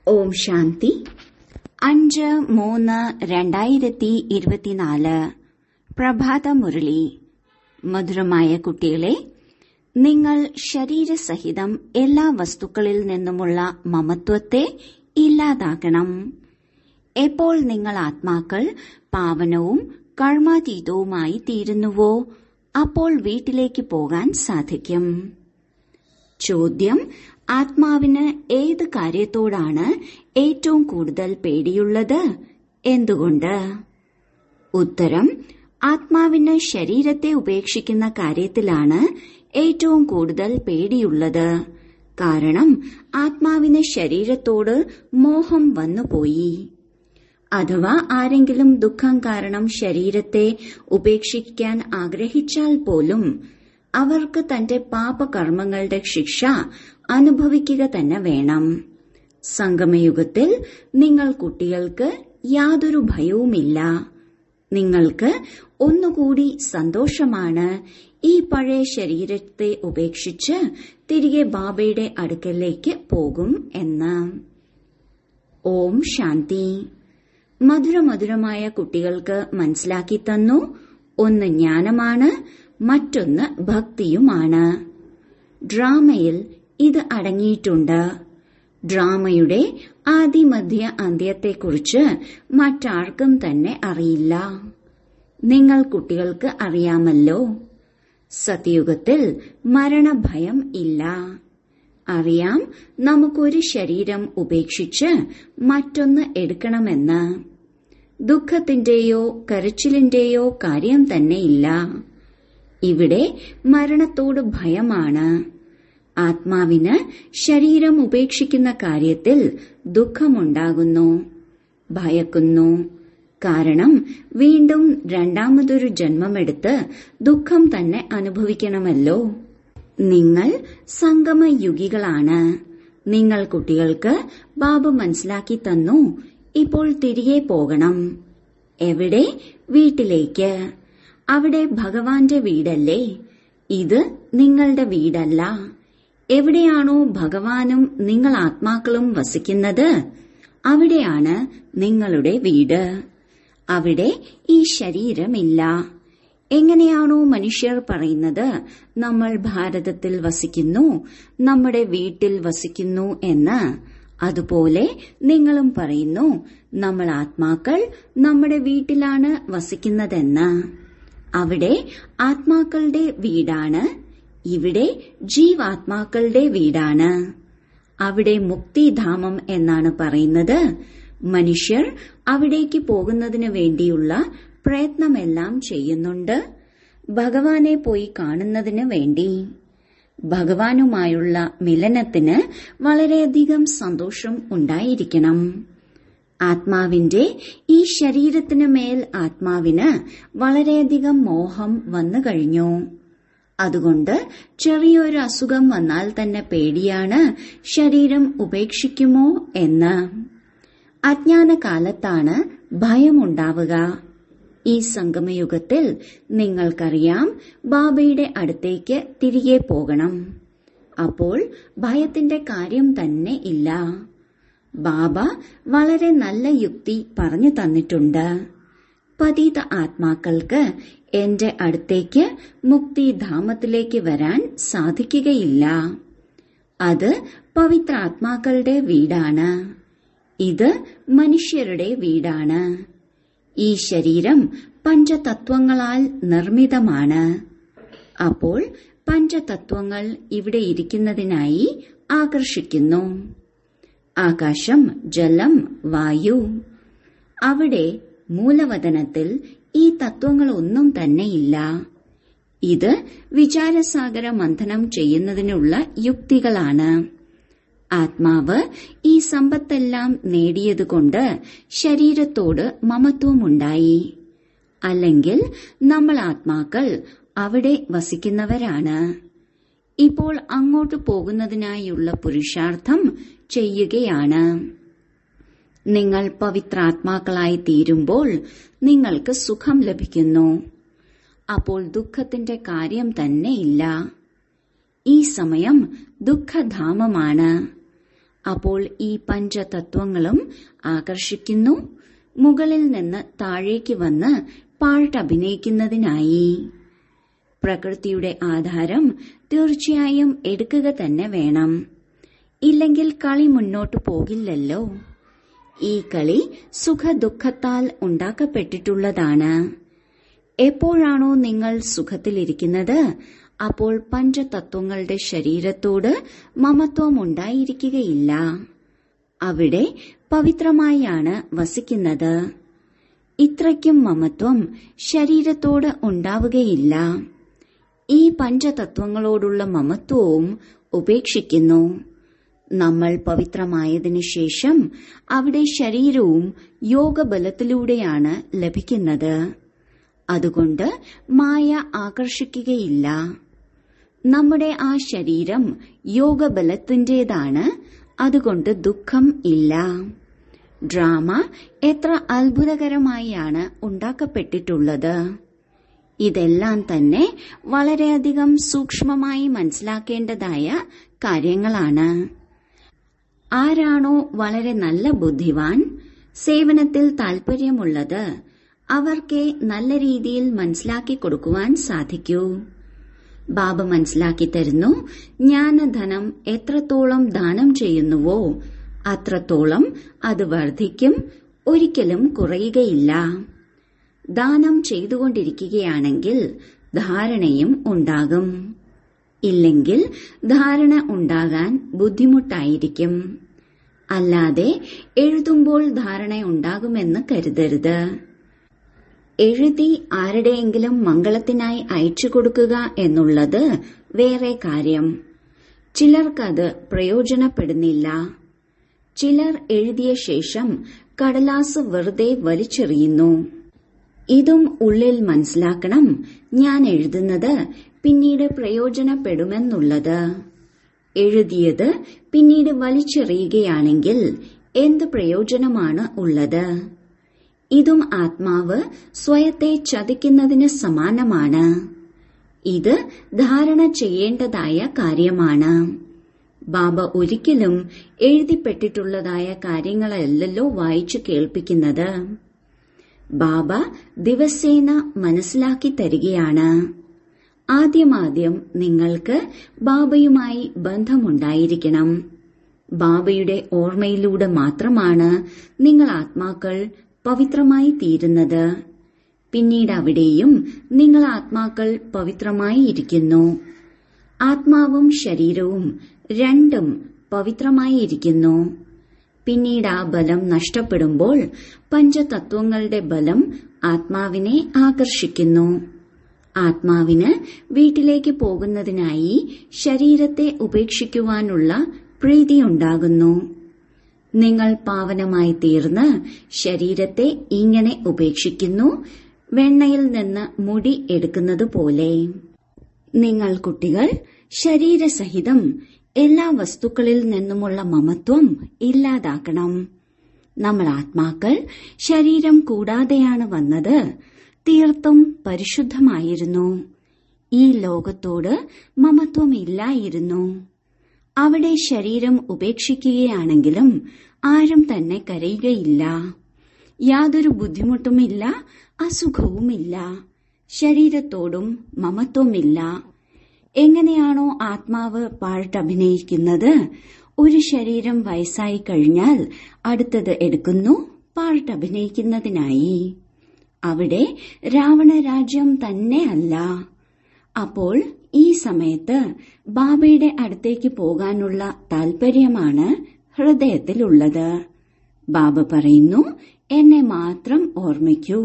ഓം ശാന്തി അഞ്ച് മൂന്ന് രണ്ടായിരത്തി ഇരുപത്തിനാല് പ്രഭാത മുരളി മധുരമായ കുട്ടികളെ നിങ്ങൾ ശരീരസഹിതം എല്ലാ വസ്തുക്കളിൽ നിന്നുമുള്ള മമത്വത്തെ ഇല്ലാതാക്കണം എപ്പോൾ നിങ്ങൾ ആത്മാക്കൾ പാവനവും കർമാതീതവുമായി തീരുന്നുവോ അപ്പോൾ വീട്ടിലേക്ക് പോകാൻ സാധിക്കും ചോദ്യം ആത്മാവിന് ഏത് കാര്യത്തോടാണ് ഏറ്റവും കൂടുതൽ പേടിയുള്ളത് എന്തുകൊണ്ട് ഉത്തരം ആത്മാവിന് ശരീരത്തെ ഉപേക്ഷിക്കുന്ന കാര്യത്തിലാണ് ഏറ്റവും കൂടുതൽ പേടിയുള്ളത് കാരണം ആത്മാവിന് ശരീരത്തോട് മോഹം വന്നുപോയി അഥവാ ആരെങ്കിലും ദുഃഖം കാരണം ശരീരത്തെ ഉപേക്ഷിക്കാൻ ആഗ്രഹിച്ചാൽ പോലും അവർക്ക് തന്റെ പാപകർമ്മങ്ങളുടെ ശിക്ഷ അനുഭവിക്കുക തന്നെ വേണം സംഗമയുഗത്തിൽ നിങ്ങൾ കുട്ടികൾക്ക് യാതൊരു ഭയവുമില്ല നിങ്ങൾക്ക് ഒന്നുകൂടി സന്തോഷമാണ് ഈ പഴയ ശരീരത്തെ ഉപേക്ഷിച്ച് തിരികെ ബാബയുടെ അടുക്കലേക്ക് പോകും എന്ന് ഓം ശാന്തി മധുരമധുരമായ കുട്ടികൾക്ക് മനസ്സിലാക്കി തന്നു ഒന്ന് ജ്ഞാനമാണ് മറ്റൊന്ന് ഭക്തിയുമാണ് ഡ്രാമയിൽ ഇത് അടങ്ങിയിട്ടുണ്ട് ഡ്രാമയുടെ ആദിമധ്യ അന്ത്യത്തെക്കുറിച്ച് മറ്റാർക്കും തന്നെ അറിയില്ല നിങ്ങൾ കുട്ടികൾക്ക് അറിയാമല്ലോ സത്യയുഗത്തിൽ മരണഭയം ഇല്ല അറിയാം നമുക്കൊരു ശരീരം ഉപേക്ഷിച്ച് മറ്റൊന്ന് എടുക്കണമെന്ന് ദുഃഖത്തിന്റെയോ കരച്ചിലിന്റെയോ കാര്യം തന്നെയില്ല ഇവിടെ മരണത്തോട് ഭയമാണ് ആത്മാവിന് ശരീരം ഉപേക്ഷിക്കുന്ന കാര്യത്തിൽ ദുഃഖമുണ്ടാകുന്നു ഭയക്കുന്നു കാരണം വീണ്ടും രണ്ടാമതൊരു ജന്മമെടുത്ത് ദുഃഖം തന്നെ അനുഭവിക്കണമല്ലോ നിങ്ങൾ സംഗമയുഗികളാണ് നിങ്ങൾ കുട്ടികൾക്ക് ബാബു മനസ്സിലാക്കി തന്നു ഇപ്പോൾ തിരികെ പോകണം എവിടെ വീട്ടിലേക്ക് അവിടെ ഭഗവാന്റെ വീടല്ലേ ഇത് നിങ്ങളുടെ വീടല്ല എവിടെയാണോ ഭഗവാനും നിങ്ങൾ ആത്മാക്കളും വസിക്കുന്നത് അവിടെയാണ് നിങ്ങളുടെ വീട് അവിടെ ഈ ശരീരമില്ല എങ്ങനെയാണോ മനുഷ്യർ പറയുന്നത് നമ്മൾ ഭാരതത്തിൽ വസിക്കുന്നു നമ്മുടെ വീട്ടിൽ വസിക്കുന്നു എന്ന് അതുപോലെ നിങ്ങളും പറയുന്നു നമ്മൾ ആത്മാക്കൾ നമ്മുടെ വീട്ടിലാണ് വസിക്കുന്നതെന്ന് അവിടെ ആത്മാക്കളുടെ വീടാണ് ഇവിടെ ജീവാത്മാക്കളുടെ വീടാണ് അവിടെ മുക്തിധാമം എന്നാണ് പറയുന്നത് മനുഷ്യർ അവിടേക്ക് പോകുന്നതിന് വേണ്ടിയുള്ള പ്രയത്നമെല്ലാം ചെയ്യുന്നുണ്ട് ഭഗവാനെ പോയി കാണുന്നതിന് വേണ്ടി ഭഗവാനുമായുള്ള മിലനത്തിന് വളരെയധികം സന്തോഷം ഉണ്ടായിരിക്കണം ആത്മാവിന്റെ ഈ ശരീരത്തിന് മേൽ ആത്മാവിന് വളരെയധികം മോഹം വന്നു കഴിഞ്ഞു അതുകൊണ്ട് ചെറിയൊരു അസുഖം വന്നാൽ തന്നെ പേടിയാണ് ശരീരം ഉപേക്ഷിക്കുമോ എന്ന് അജ്ഞാനകാലത്താണ് ഭയമുണ്ടാവുക ഈ സംഗമയുഗത്തിൽ നിങ്ങൾക്കറിയാം ബാബയുടെ അടുത്തേക്ക് തിരികെ പോകണം അപ്പോൾ ഭയത്തിന്റെ കാര്യം തന്നെ ഇല്ല ബാബ വളരെ നല്ല യുക്തി പറഞ്ഞു തന്നിട്ടുണ്ട് പതിത ആത്മാക്കൾക്ക് എന്റെ അടുത്തേക്ക് മുക്തിധാമത്തിലേക്ക് വരാൻ സാധിക്കുകയില്ല അത് പവിത്രാത്മാക്കളുടെ വീടാണ് ഇത് മനുഷ്യരുടെ വീടാണ് ഈ ശരീരം പഞ്ചതത്വങ്ങളാൽ നിർമ്മിതമാണ് അപ്പോൾ പഞ്ചതത്വങ്ങൾ ഇവിടെ ഇരിക്കുന്നതിനായി ആകർഷിക്കുന്നു ആകാശം ജലം വായു അവിടെ മൂലവതനത്തിൽ ഈ തത്വങ്ങളൊന്നും തന്നെയില്ല ഇത് വിചാരസാഗര മന്ഥനം ചെയ്യുന്നതിനുള്ള യുക്തികളാണ് ആത്മാവ് ഈ സമ്പത്തെല്ലാം നേടിയതുകൊണ്ട് ശരീരത്തോട് മമത്വമുണ്ടായി അല്ലെങ്കിൽ നമ്മൾ ആത്മാക്കൾ അവിടെ വസിക്കുന്നവരാണ് ഇപ്പോൾ അങ്ങോട്ട് പോകുന്നതിനായുള്ള പുരുഷാർത്ഥം ചെയ്യുകയാണ് നിങ്ങൾ പവിത്രാത്മാക്കളായി തീരുമ്പോൾ നിങ്ങൾക്ക് സുഖം ലഭിക്കുന്നു അപ്പോൾ ദുഃഖത്തിന്റെ കാര്യം തന്നെ ഇല്ല ഈ സമയം ദുഃഖധാമമാണ് അപ്പോൾ ഈ പഞ്ചതത്വങ്ങളും ആകർഷിക്കുന്നു മുകളിൽ നിന്ന് താഴേക്ക് വന്ന് പാട്ടഭിനയിക്കുന്നതിനായി പ്രകൃതിയുടെ ആധാരം തീർച്ചയായും എടുക്കുക തന്നെ വേണം ഇല്ലെങ്കിൽ കളി മുന്നോട്ടു പോകില്ലല്ലോ ഈ കളി സുഖദുഃഖത്താൽ ഉണ്ടാക്കപ്പെട്ടിട്ടുള്ളതാണ് എപ്പോഴാണോ നിങ്ങൾ സുഖത്തിലിരിക്കുന്നത് അപ്പോൾ പഞ്ചതത്വങ്ങളുടെ ശരീരത്തോട് മമത്വം ഉണ്ടായിരിക്കുകയില്ല അവിടെ പവിത്രമായാണ് വസിക്കുന്നത് ഇത്രയ്ക്കും മമത്വം ശരീരത്തോട് ഉണ്ടാവുകയില്ല ഈ പഞ്ചതത്വങ്ങളോടുള്ള മമത്വവും ഉപേക്ഷിക്കുന്നു നമ്മൾ പവിത്രമായതിനു ശേഷം അവിടെ ശരീരവും യോഗബലത്തിലൂടെയാണ് ലഭിക്കുന്നത് അതുകൊണ്ട് മായ ആകർഷിക്കുകയില്ല നമ്മുടെ ആ ശരീരം യോഗബലത്തിന്റേതാണ് അതുകൊണ്ട് ദുഃഖം ഇല്ല ഡ്രാമ എത്ര അത്ഭുതകരമായാണ് ഉണ്ടാക്കപ്പെട്ടിട്ടുള്ളത് ഇതെല്ലാം തന്നെ വളരെയധികം സൂക്ഷ്മമായി മനസ്സിലാക്കേണ്ടതായ കാര്യങ്ങളാണ് ആരാണോ വളരെ നല്ല ബുദ്ധിവാൻ സേവനത്തിൽ താൽപര്യമുള്ളത് അവർക്കെ നല്ല രീതിയിൽ മനസ്സിലാക്കി കൊടുക്കുവാൻ സാധിക്കൂ ബാബ മനസ്സിലാക്കി തരുന്നു ജ്ഞാനധനം എത്രത്തോളം ദാനം ചെയ്യുന്നുവോ അത്രത്തോളം അത് വർദ്ധിക്കും ഒരിക്കലും കുറയുകയില്ല ദാനം ചെയ്തുകൊണ്ടിരിക്കുകയാണെങ്കിൽ ധാരണയും ഉണ്ടാകും ഇല്ലെങ്കിൽ ധാരണ ഉണ്ടാകാൻ ബുദ്ധിമുട്ടായിരിക്കും അല്ലാതെ എഴുതുമ്പോൾ ധാരണ ഉണ്ടാകുമെന്ന് കരുതരുത് എഴുതി ആരുടെയെങ്കിലും മംഗളത്തിനായി അയച്ചു കൊടുക്കുക എന്നുള്ളത് വേറെ കാര്യം ചിലർക്കത് പ്രയോജനപ്പെടുന്നില്ല ചിലർ എഴുതിയ ശേഷം കടലാസ് വെറുതെ വലിച്ചെറിയുന്നു ഇതും ഉള്ളിൽ മനസ്സിലാക്കണം ഞാൻ എഴുതുന്നത് പിന്നീട് പ്രയോജനപ്പെടുമെന്നുള്ളത് എഴുതിയത് പിന്നീട് വലിച്ചെറിയുകയാണെങ്കിൽ എന്ത് പ്രയോജനമാണ് ഉള്ളത് ഇതും ആത്മാവ് സ്വയത്തെ ചതിക്കുന്നതിന് സമാനമാണ് ഇത് ധാരണ ചെയ്യേണ്ടതായ കാര്യമാണ് ബാബ ഒരിക്കലും എഴുതിപ്പെട്ടിട്ടുള്ളതായ കാര്യങ്ങളല്ലല്ലോ വായിച്ചു കേൾപ്പിക്കുന്നത് ബാബ ദിവസേന മനസ്സിലാക്കി തരികയാണ് ആദ്യമാദ്യം നിങ്ങൾക്ക് ബാബയുമായി ബന്ധമുണ്ടായിരിക്കണം ബാബയുടെ ഓർമ്മയിലൂടെ മാത്രമാണ് നിങ്ങൾ ആത്മാക്കൾ പവിത്രമായി തീരുന്നത് പിന്നീട് അവിടെയും നിങ്ങൾ ആത്മാക്കൾ പവിത്രമായി ഇരിക്കുന്നു ആത്മാവും ശരീരവും രണ്ടും പവിത്രമായി ഇരിക്കുന്നു പിന്നീട് ആ ബലം നഷ്ടപ്പെടുമ്പോൾ പഞ്ചതത്വങ്ങളുടെ ബലം ആത്മാവിനെ ആകർഷിക്കുന്നു ആത്മാവിന് വീട്ടിലേക്ക് പോകുന്നതിനായി ശരീരത്തെ ഉപേക്ഷിക്കുവാനുള്ള പ്രീതിയുണ്ടാകുന്നു നിങ്ങൾ പാവനമായി തീർന്ന് ശരീരത്തെ ഇങ്ങനെ ഉപേക്ഷിക്കുന്നു വെണ്ണയിൽ നിന്ന് മുടി എടുക്കുന്നത് പോലെ നിങ്ങൾ കുട്ടികൾ ശരീരസഹിതം എല്ലാ വസ്തുക്കളിൽ നിന്നുമുള്ള മമത്വം ഇല്ലാതാക്കണം നമ്മൾ ആത്മാക്കൾ ശരീരം കൂടാതെയാണ് വന്നത് തീർത്തും പരിശുദ്ധമായിരുന്നു ഈ ലോകത്തോട് മമത്വമില്ലായിരുന്നു അവിടെ ശരീരം ഉപേക്ഷിക്കുകയാണെങ്കിലും ആരും തന്നെ കരയുകയില്ല യാതൊരു ബുദ്ധിമുട്ടുമില്ല അസുഖവുമില്ല ശരീരത്തോടും മമത്വമില്ല എങ്ങനെയാണോ ആത്മാവ് പാട്ടഭിനയിക്കുന്നത് ഒരു ശരീരം വയസ്സായി കഴിഞ്ഞാൽ അടുത്തത് എടുക്കുന്നു പാട്ടഭിനയിക്കുന്നതിനായി അവിടെ രാവണ രാജ്യം തന്നെ അല്ല അപ്പോൾ ഈ സമയത്ത് ബാബയുടെ അടുത്തേക്ക് പോകാനുള്ള താൽപര്യമാണ് ഹൃദയത്തിലുള്ളത് ബാബ പറയുന്നു എന്നെ മാത്രം ഓർമ്മിക്കൂ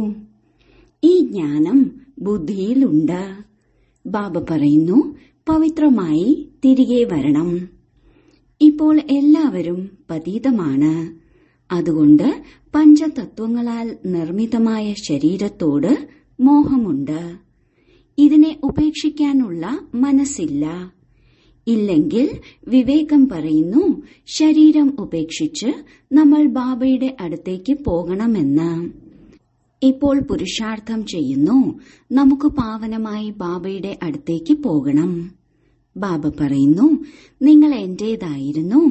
ഈ ജ്ഞാനം ബുദ്ധിയിലുണ്ട് ബാബ പറയുന്നു പവിത്രമായി തിരികെ വരണം ഇപ്പോൾ എല്ലാവരും പതീതമാണ് അതുകൊണ്ട് പഞ്ചതത്വങ്ങളാൽ നിർമ്മിതമായ ശരീരത്തോട് മോഹമുണ്ട് ഇതിനെ ഉപേക്ഷിക്കാനുള്ള മനസ്സില്ല ഇല്ലെങ്കിൽ വിവേകം പറയുന്നു ശരീരം ഉപേക്ഷിച്ച് നമ്മൾ ബാബയുടെ അടുത്തേക്ക് പോകണമെന്ന് ഇപ്പോൾ പുരുഷാർത്ഥം ചെയ്യുന്നു നമുക്ക് പാവനമായി ബാബയുടെ അടുത്തേക്ക് പോകണം ബാബ പറയുന്നു നിങ്ങൾ എന്റേതായിരുന്നു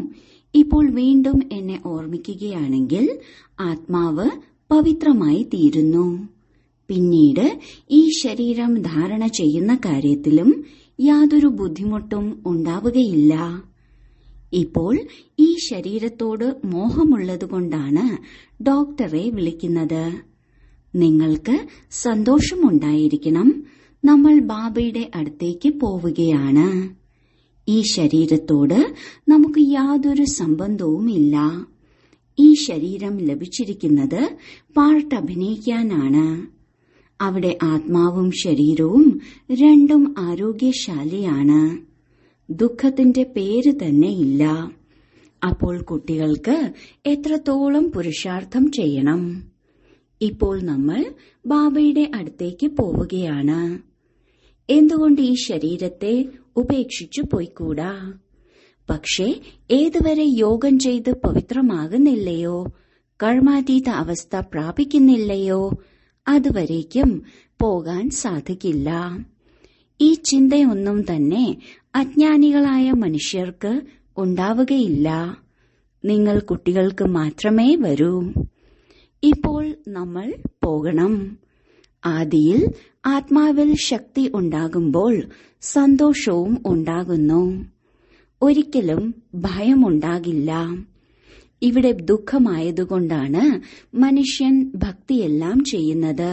ഇപ്പോൾ വീണ്ടും എന്നെ ഓർമ്മിക്കുകയാണെങ്കിൽ ആത്മാവ് പവിത്രമായി തീരുന്നു പിന്നീട് ഈ ശരീരം ധാരണ ചെയ്യുന്ന കാര്യത്തിലും യാതൊരു ബുദ്ധിമുട്ടും ഉണ്ടാവുകയില്ല ഇപ്പോൾ ഈ ശരീരത്തോട് മോഹമുള്ളതുകൊണ്ടാണ് ഡോക്ടറെ വിളിക്കുന്നത് നിങ്ങൾക്ക് സന്തോഷമുണ്ടായിരിക്കണം നമ്മൾ ബാബയുടെ അടുത്തേക്ക് പോവുകയാണ് ഈ ശരീരത്തോട് നമുക്ക് യാതൊരു സംബന്ധവുമില്ല ഈ ശരീരം ലഭിച്ചിരിക്കുന്നത് പാർട്ട് അഭിനയിക്കാനാണ് അവിടെ ആത്മാവും ശരീരവും രണ്ടും ആരോഗ്യശാലിയാണ് ദുഃഖത്തിന്റെ പേര് തന്നെ ഇല്ല അപ്പോൾ കുട്ടികൾക്ക് എത്രത്തോളം പുരുഷാർത്ഥം ചെയ്യണം ഇപ്പോൾ നമ്മൾ ബാബയുടെ അടുത്തേക്ക് പോവുകയാണ് എന്തുകൊണ്ട് ഈ ശരീരത്തെ ഉപേക്ഷിച്ചു പോയിക്കൂടാ പക്ഷേ ഏതുവരെ യോഗം ചെയ്ത് പവിത്രമാകുന്നില്ലയോ കർമാതീത അവസ്ഥ പ്രാപിക്കുന്നില്ലയോ അതുവരേക്കും പോകാൻ സാധിക്കില്ല ഈ ചിന്തയൊന്നും തന്നെ അജ്ഞാനികളായ മനുഷ്യർക്ക് ഉണ്ടാവുകയില്ല നിങ്ങൾ കുട്ടികൾക്ക് മാത്രമേ വരൂ ഇപ്പോൾ നമ്മൾ പോകണം ആദിയിൽ ആത്മാവിൽ ശക്തി ഉണ്ടാകുമ്പോൾ സന്തോഷവും ഉണ്ടാകുന്നു ഒരിക്കലും ഭയമുണ്ടാകില്ല ഇവിടെ ദുഃഖമായതുകൊണ്ടാണ് മനുഷ്യൻ ഭക്തിയെല്ലാം ചെയ്യുന്നത്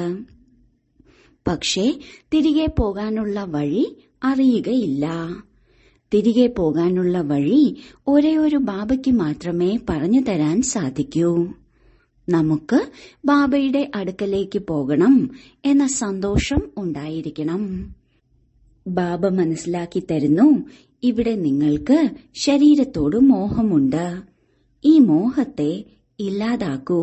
പക്ഷേ തിരികെ പോകാനുള്ള വഴി അറിയുകയില്ല തിരികെ പോകാനുള്ള വഴി ഒരേ ഒരു ബാബയ്ക്ക് മാത്രമേ പറഞ്ഞു തരാൻ സാധിക്കൂ നമുക്ക് ബാബയുടെ അടുക്കലേക്ക് പോകണം എന്ന സന്തോഷം ഉണ്ടായിരിക്കണം ബാബ മനസ്സിലാക്കി തരുന്നു ഇവിടെ നിങ്ങൾക്ക് ശരീരത്തോട് മോഹമുണ്ട് ഈ മോഹത്തെ ഇല്ലാതാക്കൂ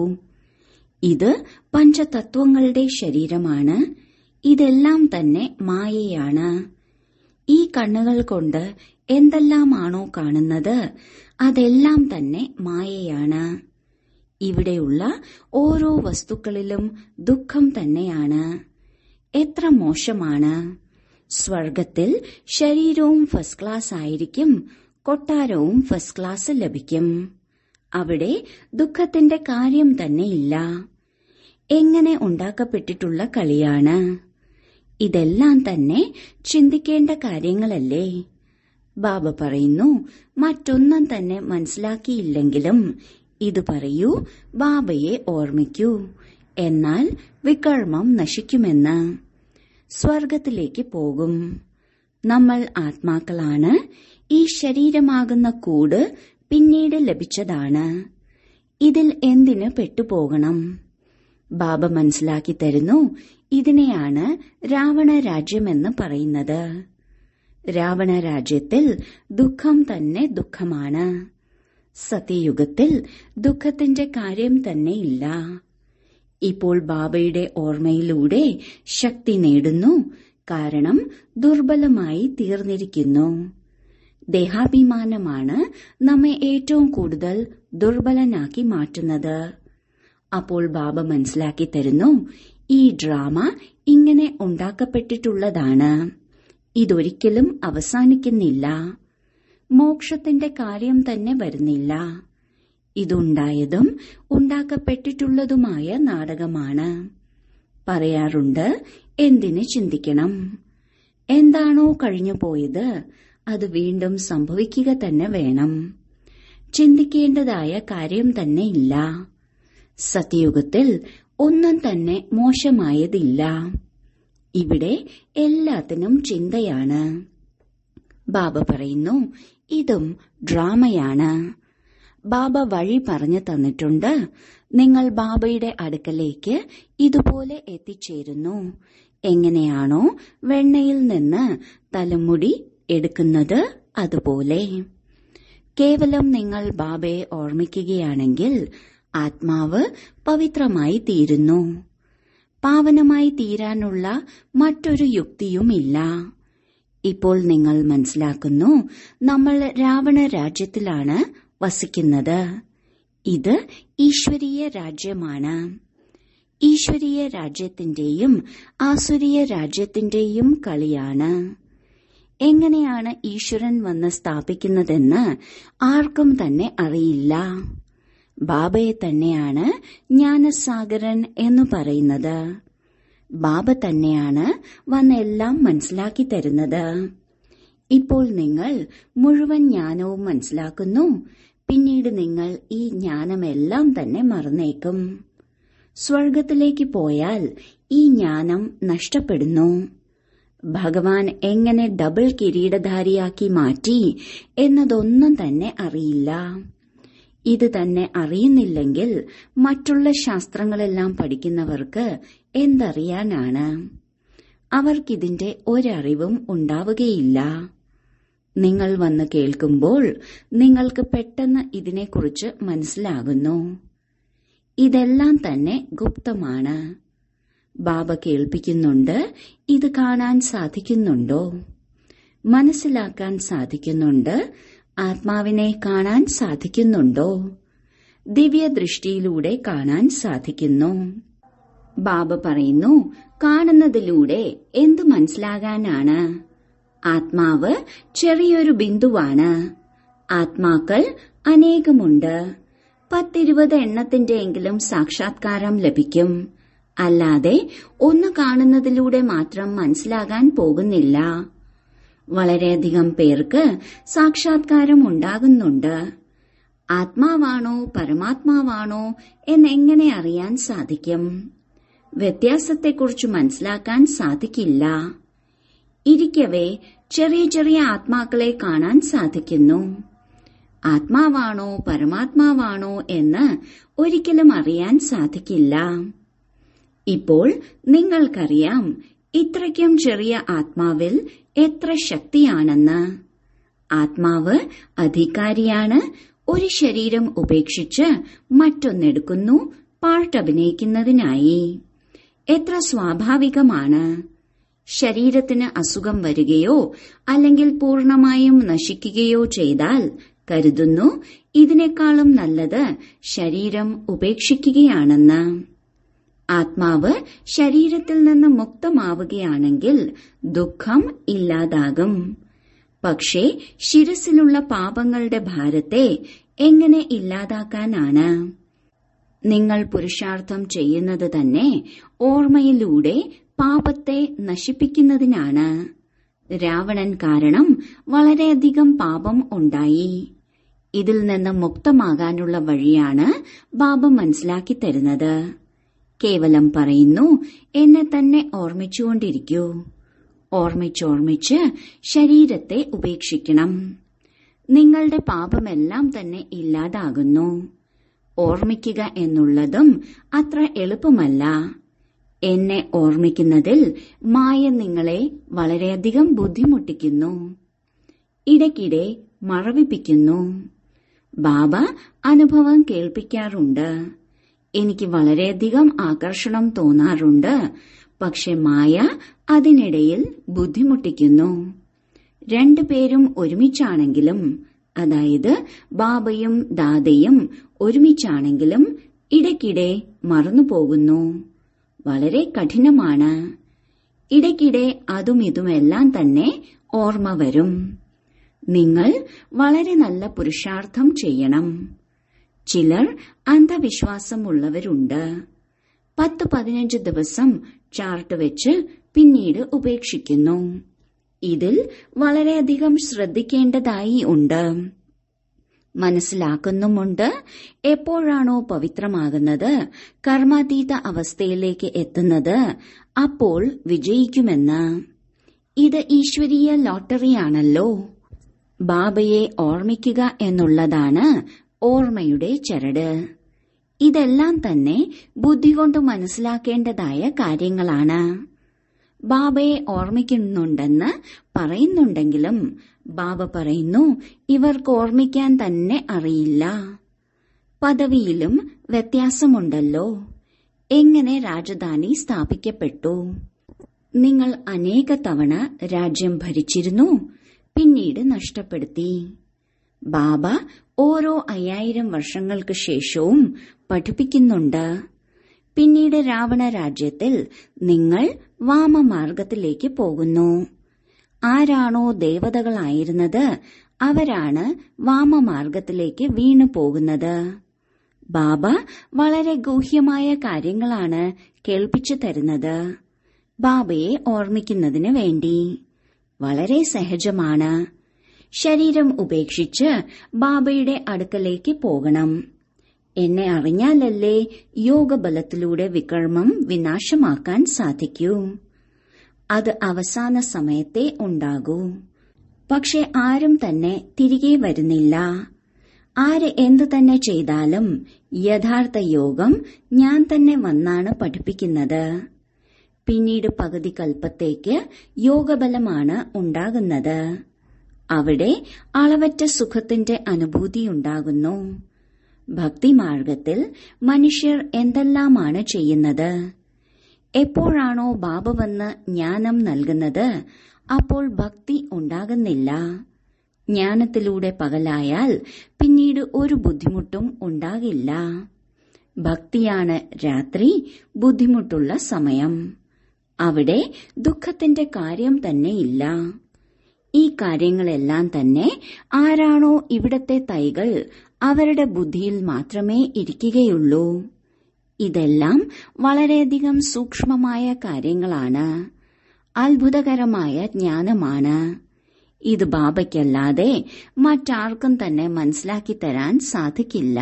ഇത് പഞ്ചതത്വങ്ങളുടെ ശരീരമാണ് ഇതെല്ലാം തന്നെ മായയാണ് ഈ കണ്ണുകൾ കൊണ്ട് എന്തെല്ലാമാണോ കാണുന്നത് അതെല്ലാം തന്നെ മായയാണ് ഇവിടെയുള്ള ഓരോ വസ്തുക്കളിലും ദുഃഖം തന്നെയാണ് എത്ര മോശമാണ് സ്വർഗത്തിൽ ശരീരവും ഫസ്റ്റ് ക്ലാസ് ആയിരിക്കും കൊട്ടാരവും ഫസ്റ്റ് ക്ലാസ് ലഭിക്കും അവിടെ ദുഃഖത്തിന്റെ കാര്യം തന്നെ ഇല്ല എങ്ങനെ ഉണ്ടാക്കപ്പെട്ടിട്ടുള്ള കളിയാണ് ഇതെല്ലാം തന്നെ ചിന്തിക്കേണ്ട കാര്യങ്ങളല്ലേ ബാബ പറയുന്നു മറ്റൊന്നും തന്നെ മനസ്സിലാക്കിയില്ലെങ്കിലും ഇത് പറയൂ ബാബയെ ഓർമ്മിക്കൂ എന്നാൽ വികർമ്മം നശിക്കുമെന്ന് സ്വർഗത്തിലേക്ക് പോകും നമ്മൾ ആത്മാക്കളാണ് ഈ ശരീരമാകുന്ന കൂട് പിന്നീട് ലഭിച്ചതാണ് ഇതിൽ എന്തിന് പെട്ടുപോകണം ബാബ മനസ്സിലാക്കി തരുന്നു ഇതിനെയാണ് രാവണ രാജ്യമെന്ന് പറയുന്നത് രാവണ രാജ്യത്തിൽ ദുഃഖം തന്നെ ദുഃഖമാണ് സത്യയുഗത്തിൽ ദുഃഖത്തിന്റെ കാര്യം തന്നെ ഇല്ല ഇപ്പോൾ ബാബയുടെ ഓർമ്മയിലൂടെ ശക്തി നേടുന്നു കാരണം ദുർബലമായി തീർന്നിരിക്കുന്നു ദേഹാഭിമാനമാണ് നമ്മെ ഏറ്റവും കൂടുതൽ ദുർബലനാക്കി മാറ്റുന്നത് അപ്പോൾ ബാബ മനസ്സിലാക്കി തരുന്നു ഈ ഡ്രാമ ഇങ്ങനെ ഉണ്ടാക്കപ്പെട്ടിട്ടുള്ളതാണ് ഇതൊരിക്കലും അവസാനിക്കുന്നില്ല മോക്ഷത്തിന്റെ കാര്യം തന്നെ വരുന്നില്ല ഇതുണ്ടായതും ഉണ്ടാക്കപ്പെട്ടിട്ടുള്ളതുമായ നാടകമാണ് പറയാറുണ്ട് എന്തിന് ചിന്തിക്കണം എന്താണോ കഴിഞ്ഞു പോയത് അത് വീണ്ടും സംഭവിക്കുക തന്നെ വേണം ചിന്തിക്കേണ്ടതായ കാര്യം തന്നെ ഇല്ല സത്യയുഗത്തിൽ ഒന്നും തന്നെ മോശമായതില്ല ഇവിടെ എല്ലാത്തിനും ചിന്തയാണ് ബാബ പറയുന്നു ഇതും ഡ്രാമയാണ് ബാബ വഴി പറഞ്ഞു തന്നിട്ടുണ്ട് നിങ്ങൾ ബാബയുടെ അടുക്കലേക്ക് ഇതുപോലെ എത്തിച്ചേരുന്നു എങ്ങനെയാണോ വെണ്ണയിൽ നിന്ന് തലമുടി എടുക്കുന്നത് അതുപോലെ കേവലം നിങ്ങൾ ബാബയെ ഓർമ്മിക്കുകയാണെങ്കിൽ ആത്മാവ് പവിത്രമായി തീരുന്നു പാവനമായി തീരാനുള്ള മറ്റൊരു യുക്തിയുമില്ല ഇപ്പോൾ നിങ്ങൾ മനസ്സിലാക്കുന്നു നമ്മൾ രാവണ രാജ്യത്തിലാണ് വസിക്കുന്നത് ഇത് ഈശ്വരീയ രാജ്യമാണ് ഈശ്വരീയ രാജ്യത്തിന്റെയും ആസുരീയ രാജ്യത്തിന്റെയും കളിയാണ് എങ്ങനെയാണ് ഈശ്വരൻ വന്ന് സ്ഥാപിക്കുന്നതെന്ന് ആർക്കും തന്നെ അറിയില്ല ബാബയെ തന്നെയാണ് ജ്ഞാനസാഗരൻ എന്ന് പറയുന്നത് ബാബ തന്നെയാണ് വന്നെല്ലാം മനസ്സിലാക്കി തരുന്നത് ഇപ്പോൾ നിങ്ങൾ മുഴുവൻ ജ്ഞാനവും മനസ്സിലാക്കുന്നു പിന്നീട് നിങ്ങൾ ഈ ജ്ഞാനമെല്ലാം തന്നെ മറന്നേക്കും സ്വർഗത്തിലേക്ക് പോയാൽ ഈ ജ്ഞാനം നഷ്ടപ്പെടുന്നു ഭഗവാൻ എങ്ങനെ ഡബിൾ കിരീടധാരിയാക്കി മാറ്റി എന്നതൊന്നും തന്നെ അറിയില്ല ഇത് തന്നെ അറിയുന്നില്ലെങ്കിൽ മറ്റുള്ള ശാസ്ത്രങ്ങളെല്ലാം പഠിക്കുന്നവർക്ക് എന്തറിയാനാണ് അവർക്കിതിന്റെ ഒരറിവും ഉണ്ടാവുകയില്ല നിങ്ങൾ വന്ന് കേൾക്കുമ്പോൾ നിങ്ങൾക്ക് പെട്ടെന്ന് ഇതിനെക്കുറിച്ച് മനസ്സിലാകുന്നു ഇതെല്ലാം തന്നെ ഗുപ്തമാണ് ബാബ കേൾപ്പിക്കുന്നുണ്ട് ഇത് കാണാൻ സാധിക്കുന്നുണ്ടോ മനസ്സിലാക്കാൻ സാധിക്കുന്നുണ്ട് ആത്മാവിനെ കാണാൻ സാധിക്കുന്നുണ്ടോ ദിവ്യദൃഷ്ടിയിലൂടെ കാണാൻ സാധിക്കുന്നു ബാബ പറയുന്നു കാണുന്നതിലൂടെ എന്ത് മനസ്സിലാകാനാണ് ആത്മാവ് ചെറിയൊരു ബിന്ദുവാണ് ആത്മാക്കൾ അനേകമുണ്ട് പത്തിരുപത് എണ്ണത്തിന്റെയെങ്കിലും സാക്ഷാത്കാരം ലഭിക്കും അല്ലാതെ ഒന്ന് കാണുന്നതിലൂടെ മാത്രം മനസ്സിലാകാൻ പോകുന്നില്ല വളരെയധികം പേർക്ക് സാക്ഷാത്കാരം ഉണ്ടാകുന്നുണ്ട് ആത്മാവാണോ പരമാത്മാവാണോ എന്നെങ്ങനെ അറിയാൻ സാധിക്കും വ്യത്യാസത്തെക്കുറിച്ച് മനസ്സിലാക്കാൻ സാധിക്കില്ല ഇരിക്കവേ ചെറിയ ചെറിയ ആത്മാക്കളെ കാണാൻ സാധിക്കുന്നു ആത്മാവാണോ പരമാത്മാവാണോ എന്ന് ഒരിക്കലും അറിയാൻ സാധിക്കില്ല ഇപ്പോൾ നിങ്ങൾക്കറിയാം ഇത്രയ്ക്കും ചെറിയ ആത്മാവിൽ എത്ര ശക്തിയാണെന്ന് ആത്മാവ് അധികാരിയാണ് ഒരു ശരീരം ഉപേക്ഷിച്ച് മറ്റൊന്നെടുക്കുന്നു പാട്ട് അഭിനയിക്കുന്നതിനായി എത്ര സ്വാഭാവികമാണ് ശരീരത്തിന് അസുഖം വരികയോ അല്ലെങ്കിൽ പൂർണമായും നശിക്കുകയോ ചെയ്താൽ കരുതുന്നു ഇതിനേക്കാളും നല്ലത് ശരീരം ഉപേക്ഷിക്കുകയാണെന്ന് ആത്മാവ് ശരീരത്തിൽ നിന്ന് മുക്തമാവുകയാണെങ്കിൽ ദുഃഖം ഇല്ലാതാകും പക്ഷേ ശിരസിലുള്ള പാപങ്ങളുടെ ഭാരത്തെ എങ്ങനെ ഇല്ലാതാക്കാനാണ് നിങ്ങൾ പുരുഷാർത്ഥം ചെയ്യുന്നത് തന്നെ ഓർമ്മയിലൂടെ പാപത്തെ നശിപ്പിക്കുന്നതിനാണ് രാവണൻ കാരണം വളരെയധികം പാപം ഉണ്ടായി ഇതിൽ നിന്ന് മുക്തമാകാനുള്ള വഴിയാണ് ബാബ മനസ്സിലാക്കി തരുന്നത് കേവലം പറയുന്നു എന്നെ തന്നെ ഓർമ്മിച്ചുകൊണ്ടിരിക്കൂ ഓർമ്മിച്ചോർമ്മിച്ച് ശരീരത്തെ ഉപേക്ഷിക്കണം നിങ്ങളുടെ പാപമെല്ലാം തന്നെ ഇല്ലാതാകുന്നു ഓർമ്മിക്കുക എന്നുള്ളതും അത്ര എളുപ്പമല്ല എന്നെ ഓർമ്മിക്കുന്നതിൽ മായ നിങ്ങളെ വളരെയധികം ബുദ്ധിമുട്ടിക്കുന്നു ഇടയ്ക്കിടെ മറവിപ്പിക്കുന്നു ബാബ അനുഭവം കേൾപ്പിക്കാറുണ്ട് എനിക്ക് വളരെയധികം ആകർഷണം തോന്നാറുണ്ട് പക്ഷെ മായ അതിനിടയിൽ ബുദ്ധിമുട്ടിക്കുന്നു രണ്ടുപേരും ഒരുമിച്ചാണെങ്കിലും അതായത് ബാബയും ദാദയും ഒരുമിച്ചാണെങ്കിലും ഇടയ്ക്കിടെ മറന്നുപോകുന്നു വളരെ കഠിനമാണ് ഇടയ്ക്കിടെ അതും ഇതുമെല്ലാം തന്നെ ഓർമ്മ വരും നിങ്ങൾ വളരെ നല്ല പുരുഷാർത്ഥം ചെയ്യണം ചിലർ അന്ധവിശ്വാസമുള്ളവരുണ്ട് പത്ത് പതിനഞ്ച് ദിവസം ചാർട്ട് വെച്ച് പിന്നീട് ഉപേക്ഷിക്കുന്നു ഇതിൽ വളരെയധികം ശ്രദ്ധിക്കേണ്ടതായി ഉണ്ട് മനസ്സിലാക്കുന്നുമുണ്ട് എപ്പോഴാണോ പവിത്രമാകുന്നത് കർമാതീത അവസ്ഥയിലേക്ക് എത്തുന്നത് അപ്പോൾ വിജയിക്കുമെന്ന് ഇത് ഈശ്വരീയ ലോട്ടറിയാണല്ലോ ബാബയെ ഓർമ്മിക്കുക എന്നുള്ളതാണ് ഓർമ്മയുടെ ചരട് ഇതെല്ലാം തന്നെ ബുദ്ധി കൊണ്ട് മനസ്സിലാക്കേണ്ടതായ കാര്യങ്ങളാണ് ബാബയെ ഓർമ്മിക്കുന്നുണ്ടെന്ന് പറയുന്നുണ്ടെങ്കിലും ബാബ പറയുന്നു ഇവർക്ക് ഓർമ്മിക്കാൻ തന്നെ അറിയില്ല പദവിയിലും വ്യത്യാസമുണ്ടല്ലോ എങ്ങനെ രാജധാനി സ്ഥാപിക്കപ്പെട്ടു നിങ്ങൾ അനേക തവണ രാജ്യം ഭരിച്ചിരുന്നു പിന്നീട് നഷ്ടപ്പെടുത്തി ബാബ ഓരോ അയ്യായിരം വർഷങ്ങൾക്ക് ശേഷവും പഠിപ്പിക്കുന്നുണ്ട് പിന്നീട് രാവണ രാജ്യത്തിൽ നിങ്ങൾ വാമമാർഗത്തിലേക്ക് പോകുന്നു ആരാണോ ദേവതകളായിരുന്നത് അവരാണ് വാമമാർഗത്തിലേക്ക് വീണു പോകുന്നത് ബാബ വളരെ ഗൂഹ്യമായ കാര്യങ്ങളാണ് കേൾപ്പിച്ചു തരുന്നത് ബാബയെ ഓർമ്മിക്കുന്നതിന് വേണ്ടി വളരെ സഹജമാണ് ശരീരം ഉപേക്ഷിച്ച് ബാബയുടെ അടുക്കലേക്ക് പോകണം എന്നെ അറിഞ്ഞാലല്ലേ യോഗബലത്തിലൂടെ വികർമ്മം വിനാശമാക്കാൻ സാധിക്കൂ അത് അവസാന സമയത്തെ ഉണ്ടാകൂ പക്ഷെ ആരും തന്നെ തിരികെ വരുന്നില്ല ആര് എന്തു തന്നെ ചെയ്താലും യഥാർത്ഥ യോഗം ഞാൻ തന്നെ വന്നാണ് പഠിപ്പിക്കുന്നത് പിന്നീട് പകുതി കൽപ്പത്തേക്ക് യോഗബലമാണ് ഉണ്ടാകുന്നത് അവിടെ അളവറ്റ സുഖത്തിന്റെ അനുഭൂതിയുണ്ടാകുന്നു ഭക്തിമാർഗത്തിൽ മനുഷ്യർ എന്തെല്ലാമാണ് ചെയ്യുന്നത് എപ്പോഴാണോ ബാബ വന്ന് ജ്ഞാനം നൽകുന്നത് അപ്പോൾ ഭക്തി ഉണ്ടാകുന്നില്ല ജ്ഞാനത്തിലൂടെ പകലായാൽ പിന്നീട് ഒരു ബുദ്ധിമുട്ടും ഉണ്ടാകില്ല ഭക്തിയാണ് രാത്രി ബുദ്ധിമുട്ടുള്ള സമയം അവിടെ ദുഃഖത്തിന്റെ കാര്യം തന്നെയില്ല ഈ കാര്യങ്ങളെല്ലാം തന്നെ ആരാണോ ഇവിടത്തെ തൈകൾ അവരുടെ ബുദ്ധിയിൽ മാത്രമേ ഇരിക്കുകയുള്ളൂ ഇതെല്ലാം വളരെയധികം സൂക്ഷ്മമായ കാര്യങ്ങളാണ് അത്ഭുതകരമായ ജ്ഞാനമാണ് ഇത് ബാബയ്ക്കല്ലാതെ മറ്റാർക്കും തന്നെ മനസ്സിലാക്കി തരാൻ സാധിക്കില്ല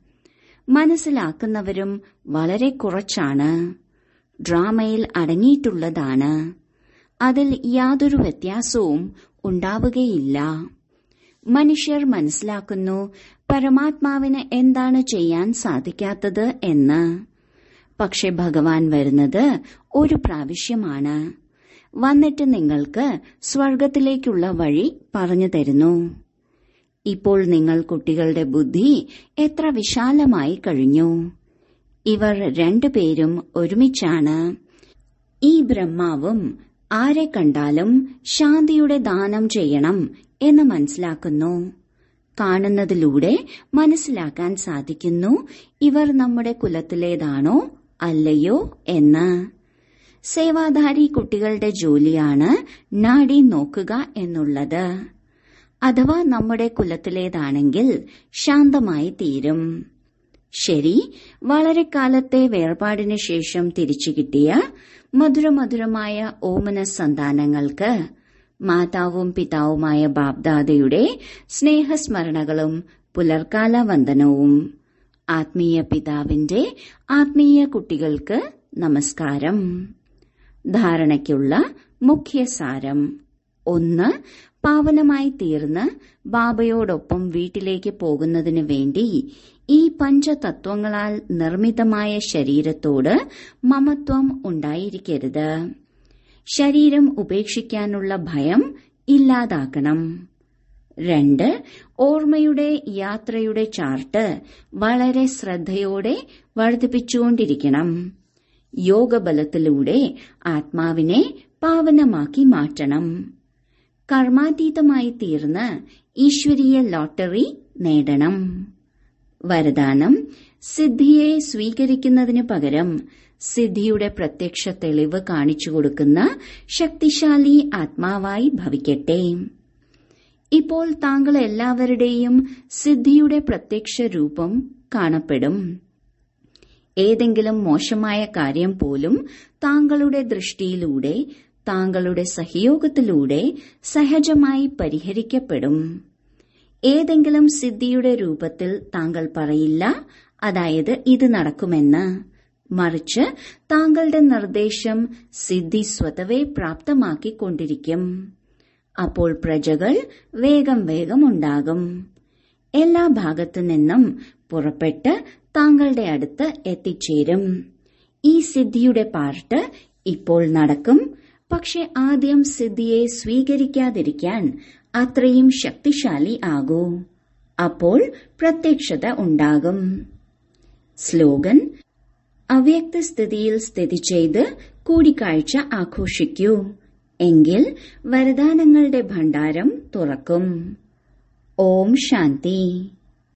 മനസ്സിലാക്കുന്നവരും വളരെ കുറച്ചാണ് ഡ്രാമയിൽ അടങ്ങിയിട്ടുള്ളതാണ് അതിൽ യാതൊരു വ്യത്യാസവും ഉണ്ടാവുകയില്ല മനുഷ്യർ മനസ്സിലാക്കുന്നു പരമാത്മാവിന് എന്താണ് ചെയ്യാൻ സാധിക്കാത്തത് എന്ന് പക്ഷെ ഭഗവാൻ വരുന്നത് ഒരു പ്രാവശ്യമാണ് വന്നിട്ട് നിങ്ങൾക്ക് സ്വർഗത്തിലേക്കുള്ള വഴി പറഞ്ഞു തരുന്നു ഇപ്പോൾ നിങ്ങൾ കുട്ടികളുടെ ബുദ്ധി എത്ര വിശാലമായി കഴിഞ്ഞു ഇവർ രണ്ടുപേരും ഒരുമിച്ചാണ് ഈ ബ്രഹ്മാവും ആരെ കണ്ടാലും ശാന്തിയുടെ ദാനം ചെയ്യണം എന്ന് മനസ്സിലാക്കുന്നു കാണുന്നതിലൂടെ മനസ്സിലാക്കാൻ സാധിക്കുന്നു ഇവർ നമ്മുടെ കുലത്തിലേതാണോ അല്ലയോ എന്ന് സേവാധാരി കുട്ടികളുടെ ജോലിയാണ് നാടി നോക്കുക എന്നുള്ളത് അഥവാ നമ്മുടെ കുലത്തിലേതാണെങ്കിൽ ശാന്തമായി തീരും ശരി വളരെ കാലത്തെ വേർപാടിന് ശേഷം തിരിച്ചു കിട്ടിയ മധുരമധുരമായ ഓമന സന്താനങ്ങൾക്ക് മാതാവും പിതാവുമായ ബാബ്ദാദയുടെ സ്നേഹസ്മരണകളും പുലർക്കാല വന്ദനവും ആത്മീയ പിതാവിന്റെ ആത്മീയ കുട്ടികൾക്ക് നമസ്കാരം ധാരണയ്ക്കുള്ള മുഖ്യസാരം ഒന്ന് പാവനമായി തീർന്ന് ബാബയോടൊപ്പം വീട്ടിലേക്ക് പോകുന്നതിനു വേണ്ടി ഈ പഞ്ചതത്വങ്ങളാൽ നിർമ്മിതമായ ശരീരത്തോട് മമത്വം ഉണ്ടായിരിക്കരുത് ശരീരം ഉപേക്ഷിക്കാനുള്ള ഭയം ഇല്ലാതാക്കണം രണ്ട് ഓർമ്മയുടെ യാത്രയുടെ ചാർട്ട് വളരെ ശ്രദ്ധയോടെ വർദ്ധിപ്പിച്ചുകൊണ്ടിരിക്കണം യോഗബലത്തിലൂടെ ആത്മാവിനെ പാവനമാക്കി മാറ്റണം കർമാതീതമായി തീർന്ന് ഈശ്വരീയ ലോട്ടറി നേടണം വരദാനം സിദ്ധിയെ സ്വീകരിക്കുന്നതിനു പകരം സിദ്ധിയുടെ പ്രത്യക്ഷ തെളിവ് കാണിച്ചു കൊടുക്കുന്ന ശക്തിശാലി ആത്മാവായി ഭവിക്കട്ടെ ഇപ്പോൾ താങ്കൾ എല്ലാവരുടെയും സിദ്ധിയുടെ പ്രത്യക്ഷ രൂപം കാണപ്പെടും ഏതെങ്കിലും മോശമായ കാര്യം പോലും താങ്കളുടെ ദൃഷ്ടിയിലൂടെ താങ്കളുടെ സഹയോഗത്തിലൂടെ സഹജമായി പരിഹരിക്കപ്പെടും ഏതെങ്കിലും സിദ്ധിയുടെ രൂപത്തിൽ താങ്കൾ പറയില്ല അതായത് ഇത് നടക്കുമെന്ന് മറിച്ച് താങ്കളുടെ നിർദ്ദേശം സിദ്ധി സ്വതവേ പ്രാപ്തമാക്കിക്കൊണ്ടിരിക്കും അപ്പോൾ പ്രജകൾ വേഗം വേഗം ഉണ്ടാകും എല്ലാ ഭാഗത്തു നിന്നും പുറപ്പെട്ട് താങ്കളുടെ അടുത്ത് എത്തിച്ചേരും ഈ സിദ്ധിയുടെ പാർട്ട് ഇപ്പോൾ നടക്കും പക്ഷെ ആദ്യം സിദ്ധിയെ സ്വീകരിക്കാതിരിക്കാൻ അത്രയും ശക്തിശാലി ആകൂ അപ്പോൾ പ്രത്യക്ഷത ഉണ്ടാകും സ്ലോഗൻ അവ്യക്ത സ്ഥിതിയിൽ സ്ഥിതി ചെയ്ത് കൂടിക്കാഴ്ച ആഘോഷിക്കൂ എങ്കിൽ വരദാനങ്ങളുടെ ഭണ്ഡാരം തുറക്കും ഓം ശാന്തി